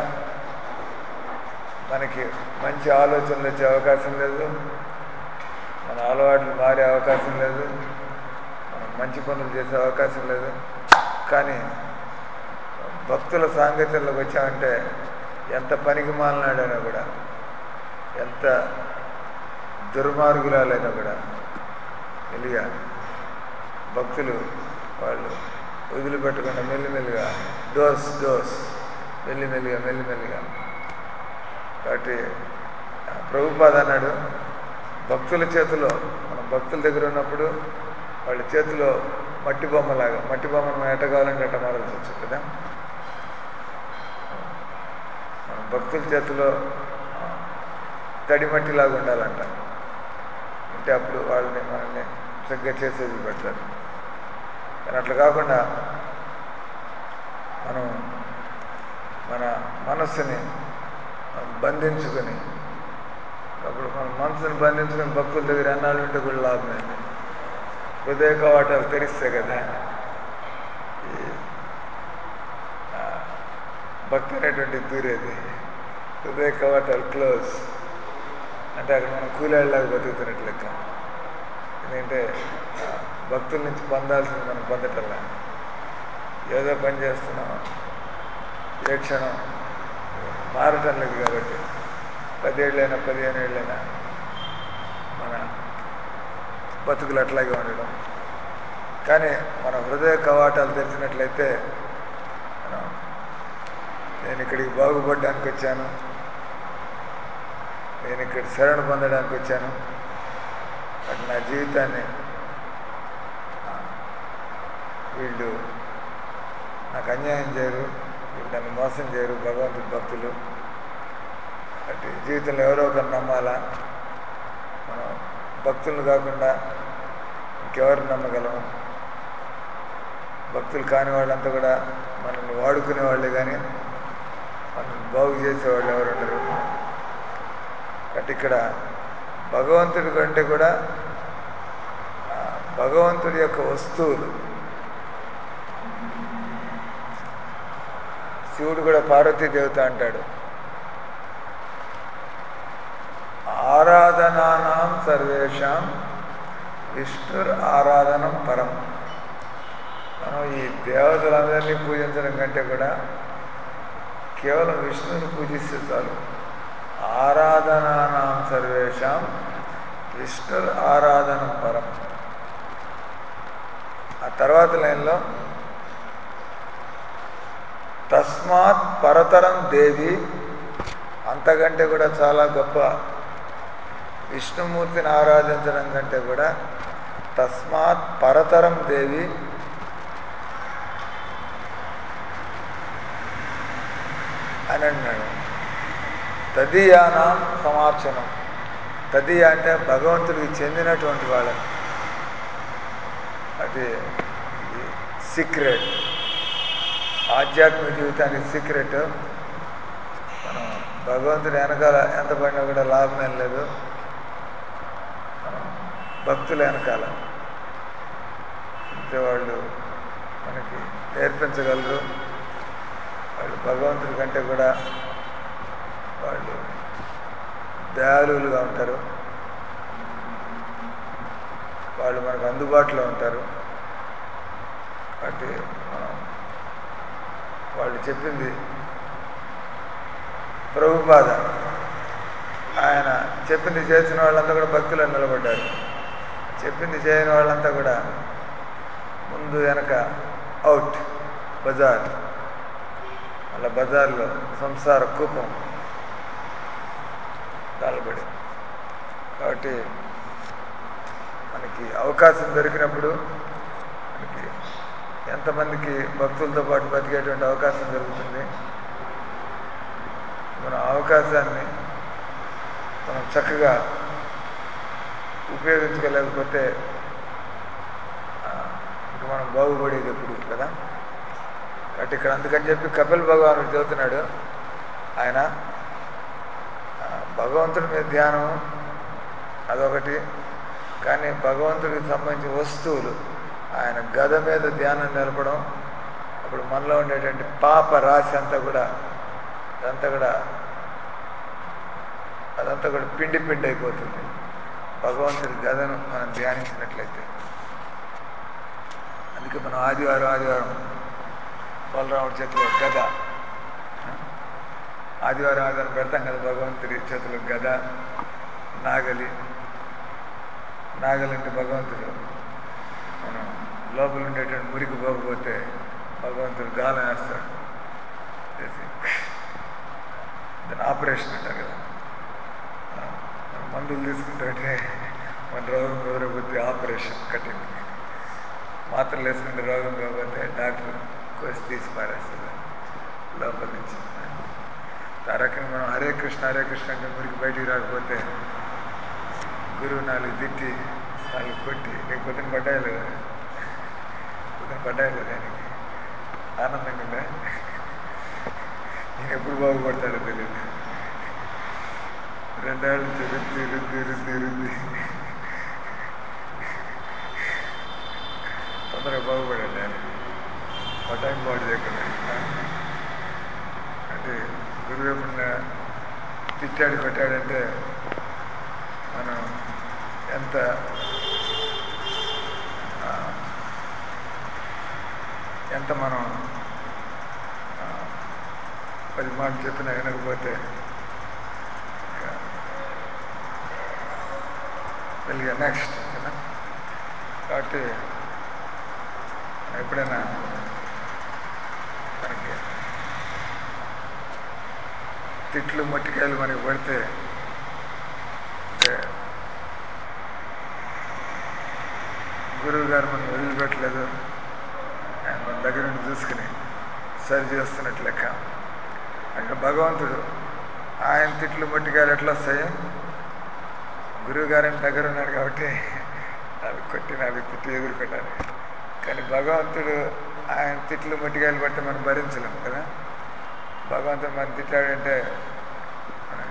మనకి మంచి ఆలోచనలు వచ్చే అవకాశం లేదు మన అలవాట్లు మారే అవకాశం లేదు మనం మంచి పనులు చేసే అవకాశం లేదు కానీ భక్తుల సాంగత్యంలోకి వచ్చామంటే ఎంత పనికి మాలినాడైనా కూడా ఎంత దుర్మార్గురాలైనా కూడా మెల్లిగా భక్తులు వాళ్ళు వదిలిపెట్టకుండా మెల్లిమెల్లిగా డోస్ డోస్ మెల్లిమెల్లిగా మెల్లిమెల్లిగా కాబట్టి ఆ, ప్రభుపాద అన్నాడు భక్తుల చేతిలో మనం భక్తుల దగ్గర ఉన్నప్పుడు వాళ్ళ చేతిలో మట్టి బొమ్మలాగా మట్టి బొమ్మను మనం ఎట్ట కావాలంటే అట్ట మారాల్సి వచ్చింది కదా భక్తుల చేతిలో ఆ, తడి మట్టిలాగా ఉండాలంట అంటే అప్పుడు వాళ్ళని మనల్ని సరిగ్గా చేసేది పెడతారు కానీ అట్లా కాకుండా మనం మన మనస్సుని బంధించుకొని అప్పుడు మన మనసుని బంధించుకొని భక్తుల దగ్గర ఎన్నాళ్ళు ఉంటే కూడా లాభం ఏంటి హృదయ కవాటాలు తెరిస్తే కదా ఈ ఆ, భక్తి అనేటువంటి దూరేది హృదయ కవాటాలు క్లోజ్ అంటే అక్కడ మనం కూలాళ్ళలాగా బతుకుతున్నట్లు లెక్క ఎందుకంటే ఆ, భక్తుల నుంచి పొందాల్సింది మనం పొందటంలా ఏదో పని చేస్తున్నాం ఏ క్షణం మారటం లేదు కాబట్టి పదేళ్ళైనా పదిహేను ఏళ్ళైనా మన బతుకులు అట్లాగే ఉండడం కానీ మన హృదయ కవాటాలు తెరిచినట్లయితే మనం నేను ఇక్కడికి బాగుపడడానికి వచ్చాను నేను ఇక్కడ శరణ పొందడానికి వచ్చాను బట్ నా జీవితాన్ని ఆ, వీళ్ళు నాకు అన్యాయం చేయరు వీళ్ళు నన్ను మోసం చేయరు భగవంతుడి భక్తులు అంటే జీవితంలో ఎవరో ఒకరు నమ్మాలా మనం భక్తులు కాకుండా ఇంకెవరు నమ్మగలం భక్తులు కాని వాళ్ళంతా కూడా మనల్ని వాడుకునే వాళ్ళే కానీ మనల్ని బాగు చేసేవాళ్ళు ఎవరు ఉండరు కాబట్టి ఇక్కడ భగవంతుడి కంటే కూడా ఆ, భగవంతుడి యొక్క వస్తువులు శివుడు కూడా పార్వతీ దేవత అంటాడు ఆరాధనానాం సర్వేషాం విష్ణుర్ ఆరాధనం పరం మనం ఈ దేవతలందరినీ పూజించడం కంటే కూడా కేవలం విష్ణుని పూజిస్తే చాలు ఆరాధనానాం సర్వేషాం విష్ణుర్ ఆరాధనం పరం ఆ తర్వాత లైన్లో తస్మాత్ పరతరం దేవి అంతకంటే కూడా చాలా గొప్ప విష్ణుమూర్తిని ఆరాధించడం కంటే కూడా తస్మాత్ పరతరం దేవి అని అన్నాడు తదీయానాం సమార్చనం తదీయ అంటే భగవంతుడికి చెందినటువంటి వాళ్ళని అది సీక్రెట్ ఆధ్యాత్మిక జీవితానికి సీక్రెట్ మనం భగవంతుడి వెనకాల ఎంత పడినా కూడా లాభం ఏం లేదు మనం భక్తుల వెనకాల అంటే వాళ్ళు మనకి నేర్పించగలరు వాళ్ళు భగవంతుడి కంటే కూడా వాళ్ళు దయాళువులుగా ఉంటారు వాళ్ళు మనకు అందుబాటులో ఉంటారు కాబట్టి మనం వాళ్ళు చెప్పింది ప్రభుపాద ఆయన చెప్పింది చేసిన వాళ్ళంతా కూడా భక్తులు నిలబడ్డారు చెప్పింది చేయని వాళ్ళంతా కూడా ముందు వెనక అవుట్ బజార్ అలా బజార్లో సంసార కూపం దాల్బడి కాబట్టి మనకి అవకాశం దొరికినప్పుడు మనకి ఎంతమందికి భక్తులతో పాటు బతికేటువంటి అవకాశం దొరుకుతుంది మన అవకాశాన్ని మనం చక్కగా ఉపయోగించుకోలేకపోతే ఆ, ఇంకా మనం బాగుపడేది ఎప్పుడు కదా కాబట్టి ఇక్కడ అందుకని చెప్పి కపిల్ భగవానుడు చెబుతున్నాడు ఆయన ఆ, భగవంతుడి మీద ధ్యానం అదొకటి కానీ భగవంతుడికి సంబంధించిన వస్తువులు ఆయన గద మీద ధ్యానం నిలపడం అప్పుడు మనలో ఉండేటువంటి పాప రాశి అంతా కూడా అదంతా కూడా అదంతా కూడా పిండి పిండి అయిపోతుంది భగవంతుడి గదను మనం ధ్యానించినట్లయితే అందుకే మనం ఆదివారం ఆదివారం బలరాముడి చేతిలో గద ఆ? ఆదివారం ఆదివారం పెడతాం కదా భగవంతుడి చేతిలో గద నాగలి నాగలి అంటే భగవంతుడు మనం లోపల ఉండేటువంటి మురికి పోకపోతే భగవంతుడు గాలం వేస్తాడు వేసి దాని ఆపరేషన్ అంటారు కదా ఆ, మనం మందులు తీసుకుంటే మన రోగం కుదరకపోతే ఆపరేషన్ కటింగ్ మాత్రలు వేసుకుంటే రోగం కాకపోతే డాక్టర్ కోసి తీసి పారేస్తుంది లోపల నుంచి ఆ రకంగా మనం హరే కృష్ణ హరే కృష్ణ అంటే మురికి బయటికి రాకపోతే గురువు నాలుగు తిట్టి నాలుగు కొట్టి నీకు పొద్దున పడ్డాయి లేదా పొద్దున పడ్డాయి లేదా నీకు ఆనందంగా ఉందా నేను ఎప్పుడు బాగుపడతాడో తెలియదు రెండేళ్ళ నుంచి రుద్ది రుద్ది రుద్ది రుద్ది తొందరగా బాగుపడాడు నేను ఆ టైం బాడీ దగ్గర అంటే గురువు ఎప్పుడన్నా తిట్టాడు కొట్టాడంటే మనం ఎంత ఆ, ఎంత మనం ఆ, పది మాటలు చెప్పినా వినకపోతే ఇంకా వెల్గా నెక్స్ట్ కదా కాబట్టి ఎప్పుడైనా మనకి తిట్లు మొట్టికాయలు మనకి పడితే అంటే గురువు గారు మనం వదిలిపెట్టలేదు ఆయన మన దగ్గర నుండి చూసుకుని సరి చేస్తున్నట్టు లెక్క అక్కడ భగవంతుడు ఆయన తిట్లు మొట్టికాయలు ఎట్లా వస్తాయి గురువు గారిని దగ్గర ఉన్నాడు కాబట్టి నాలుగు కొట్టి నాలుగు తిట్టి ఎదుర్కొంటాను కానీ భగవంతుడు ఆయన తిట్లు మొట్టికాయలు పడితే మనం భరించలేం కదా భగవంతుడు మనం తిట్టాడంటే మన-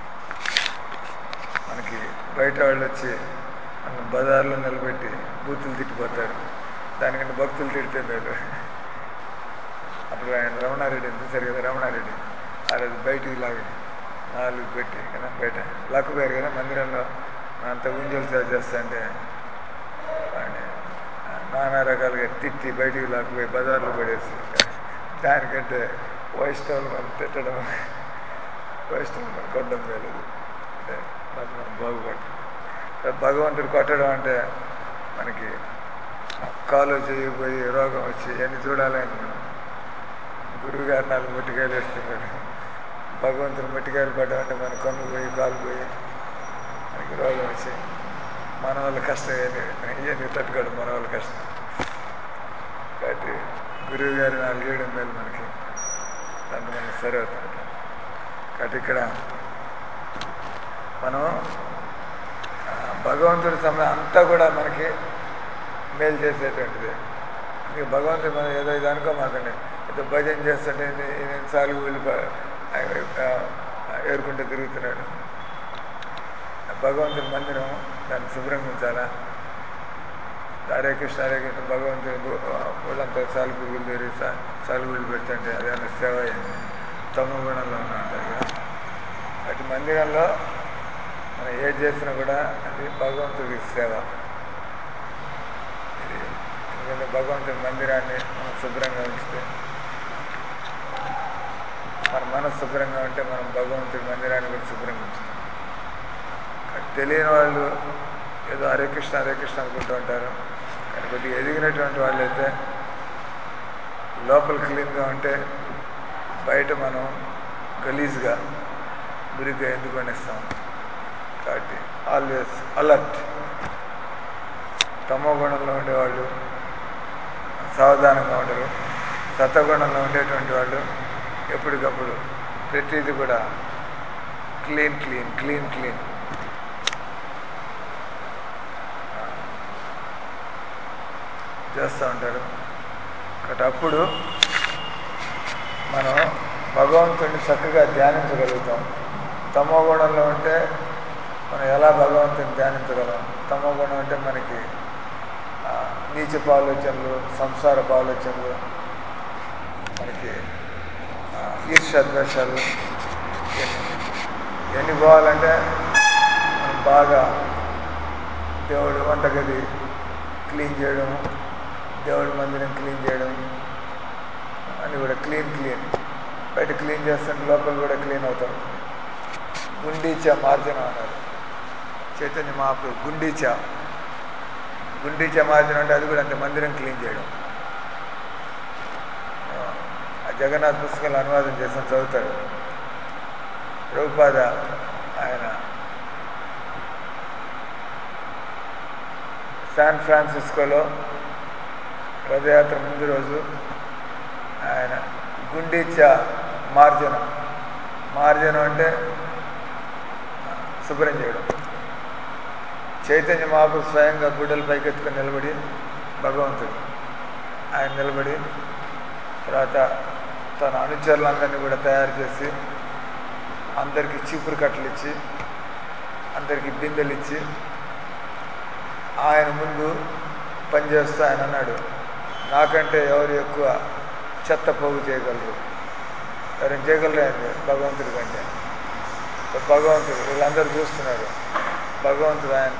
మనకి బయట వాళ్ళు వచ్చి మన బజార్లో నిలబెట్టి బూతులు తిట్టిపోతారు దానికంటే భక్తులు తిడితే మేలు అప్పుడు ఆయన రమణారెడ్డి అని చూశారు కదా రమణారెడ్డి ఆ రోజు బయటికి లాగి నాలుగు పెట్టి కదా బయట లాక్కుపోయారు కదా మందిరంలో అంత గుంజలు సేవ చేస్తా అంటే వాడిని నానా రకాలుగా తిట్టి బయటికి లాక్కుపోయి బజార్లో పడేసి దానికంటే వైష్ణవులు మనం తిట్టడం వైష్ణవులు మనం కొట్టడం మేలు అంటే నాకు మనం బాగుపడతాం భగవంతుడు కొట్టడం అంటే మనకి కాలు చేయబోయి రోగం వచ్చి ఇవన్నీ చూడాలని మనం గురువు గారు నాలుగు మొట్టికాయలు వేస్తున్నాడు భగవంతుడు మొట్టికాయలు పడ్డం అంటే మన కన్ను పోయి కాలు పోయి మనకి రోగం వచ్చి మన వాళ్ళ కష్టం ఇవన్నీ ఇవన్నీ తట్టుకోవడం మన వాళ్ళ కష్టం కాబట్టి గురువు గారు నాలుగు వేయడం మేలు మనకి దాంతో మనకి సరి అవుతుంది కాబట్టి ఇక్కడ మనం ఆ, భగవంతుడి సమయం అంతా కూడా మనకి మేలు చేసేటువంటిది ఇక భగవంతుడు మనం ఏదో ఇది అనుకోమాకండి ఏదో భజన చేస్తుంటే ఇది- ఇది సాలుగు వెళ్ళి ఏరుకుంటూ తిరుగుతున్నాడు భగవంతుడి మందిరం దాన్ని శుభ్రంగా ఉంచాలా హరే కృష్ణ హరే కృష్ణ భగవంతుడి గు- ఊళ్ళంతా సాలు పురుగులు తెరి సాలు గుళ్ళు పెడుతుంటే అదేమన్నా సేవ అయింది తమ గుణంలో ఉన్నా అంటారు కదా అటు మందిరంలో మనం ఏది చేసినా కూడా అది భగవంతుడి సేవ ఇది ఎందుకంటే భగవంతుడి మందిరాన్ని మనం శుభ్రంగా ఉంచితే మన మనసు శుభ్రంగా ఉంటే మనం భగవంతుడి మందిరాన్ని కూడా శుభ్రంగా ఉంచుతాం కానీ తెలియని వాళ్ళు ఏదో హరే కృష్ణ హరే కృష్ణ అనుకుంటూ ఉంటారు కానీ కొద్దిగా ఎదిగినటువంటి వాళ్ళు అయితే లోపల క్లీన్గా ఉంటే బయట మనం గలీజ్గా మురిగ్గా ఎందుకు అనేస్తాం కాబట్టి ఆల్వేస్ అలర్ట్ తమో గుణంలో ఉండేవాళ్ళు సావధానంగా ఉండరు సత్వగుణంలో ఉండేటువంటి వాళ్ళు ఎప్పటికప్పుడు ప్రతిదీ కూడా క్లీన్ క్లీన్ క్లీన్ క్లీన్ చేస్తూ ఉంటారు కాబట్టి అప్పుడు మనం భగవంతుడిని చక్కగా ధ్యానించగలుగుతాం తమో గుణంలో ఉంటే మనం ఎలా భగవంతుని ధ్యానించగలం తమో గుణం అంటే మనకి ఆ, నీచపు ఆలోచనలు సంసారపు ఆలోచనలు మనకి ఆ, ఈర్ష్యాద్వేషాలు ఇవన్నీ ఇవన్నీ పోవాలంటే మనం బాగా దేవుడు వంటగది క్లీన్ చేయడం దేవుడి మందిరం క్లీన్ చేయడం అన్నీ కూడా క్లీన్ క్లీన్ బయట క్లీన్ చేస్తుంటే లోపల కూడా క్లీన్ అవుతాం గుండీచా మార్జనం అన్నారు చైతన్య మహాప్రభు గుండీచా గుండీచా మార్జనం అంటే అది కూడా అంతే మందిరం క్లీన్ చేయడం ఆ జగన్నాథ్ పుస్తకాలు అనువాదం చేసాం చదువుతారు ప్రభుపాద ఆయన శాన్ ఫ్రాన్సిస్కోలో రథయాత్ర ముందు రోజు ఆయన గుండీచా మార్జనం మార్జనం అంటే శుభ్రం చేయడం చైతన్య మహాపు స్వయంగా గుడ్డలు పైకెత్తుకొని నిలబడి భగవంతుడు ఆయన నిలబడి తర్వాత తన అనుచరులందరినీ కూడా తయారు చేసి అందరికీ చీపురు కట్టలు ఇచ్చి అందరికీ బిందెలు ఇచ్చి ఆయన ముందు పనిచేస్తూ ఆయన అన్నాడు నాకంటే ఎవరు ఎక్కువ చెత్త పోగు చేయగలరు ఎవరైనా చేయగలరు ఆయన భగవంతుడి కంటే భగవంతుడు వీళ్ళందరూ చూస్తున్నారు భగవంతుడు ఆయన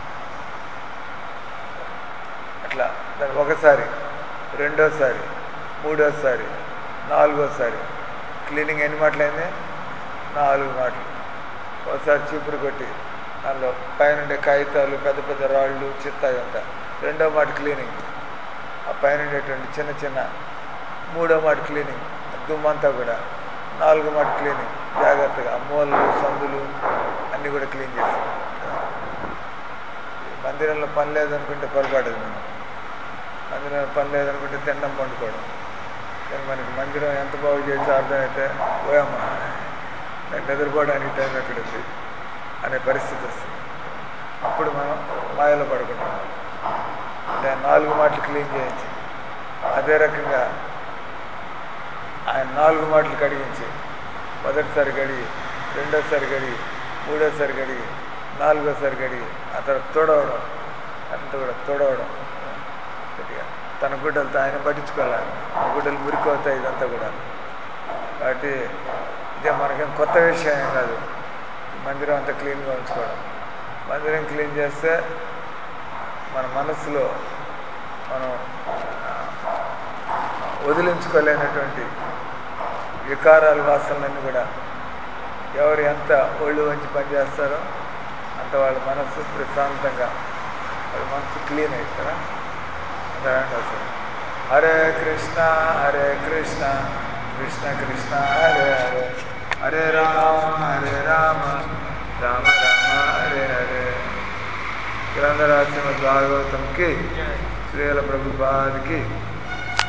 అట్లా దాని ఒకసారి రెండోసారి మూడోసారి నాలుగోసారి క్లీనింగ్ ఎన్ని మాటలైంది నాలుగు మాటలు ఒకసారి చీపురు కొట్టి దానిలో పైన ఉండే కాగితాలు పెద్ద పెద్ద రాళ్ళు చిత్త ఇదంతా రెండో మాట క్లీనింగ్ ఆ పైన ఉండేటువంటి చిన్న చిన్న మూడో మాట క్లీనింగ్ దుమ్మంతా కూడా నాలుగో మాట క్లీనింగ్ జాగ్రత్తగా ఆ మూలలు సందులు అన్నీ కూడా క్లీన్ చేసి మందిరంలో పని లేదనుకుంటే పొరపాటు మనం మందిరంలో పని లేదనుకుంటే తినడం పండుకోవడం కానీ మనకి మందిరం ఎంత బాగు చేసి అర్థమైతే పోయామా నాకు నిద్రపోవడానికి టైం ఎక్కడుంది అనే పరిస్థితి వస్తుంది అప్పుడు మనం మాయలో పడుకుంటాం అంటే ఆ నాలుగు మాటలు క్లీన్ చేయించి అదే రకంగా ఆయన నాలుగు మాటలు కడిగించి మొదటిసారి కడిగి రెండోసారి కడిగి మూడోసారి కడిగి నాలుగోసారి కడిగి ఆ తర్వాత తొడవడం అంతా కూడా తొడవడం గట్టిగా తన గుడ్డలతో ఆయన పట్టించుకోవాలి ఆ గుడ్డలు మురికొస్తాయి ఇదంతా కూడా కాబట్టి ఇదే మనకేం కొత్త విషయం ఏం కాదు మందిరం అంతా క్లీన్గా ఉంచుకోవడం మందిరం క్లీన్ చేస్తే మన మనసులో మనం వదిలించుకోలేనటువంటి వికారాల వాసనలన్నీ కూడా ఎవరు ఎంత ఒళ్ళు వంచి పనిచేస్తారో అంత వాళ్ళ మనసు ప్రశాంతంగా వాళ్ళ మనసు క్లీన్ అవుతారా అంటారండి అసలు హరే కృష్ణ హరే కృష్ణ కృష్ణ కృష్ణ హరే హరే హరే రామ హరే రామ రామ రామ హరే హరే గ్రంథరాశ్రమ భాగవతంకి శ్రీల ప్రభుపాదికి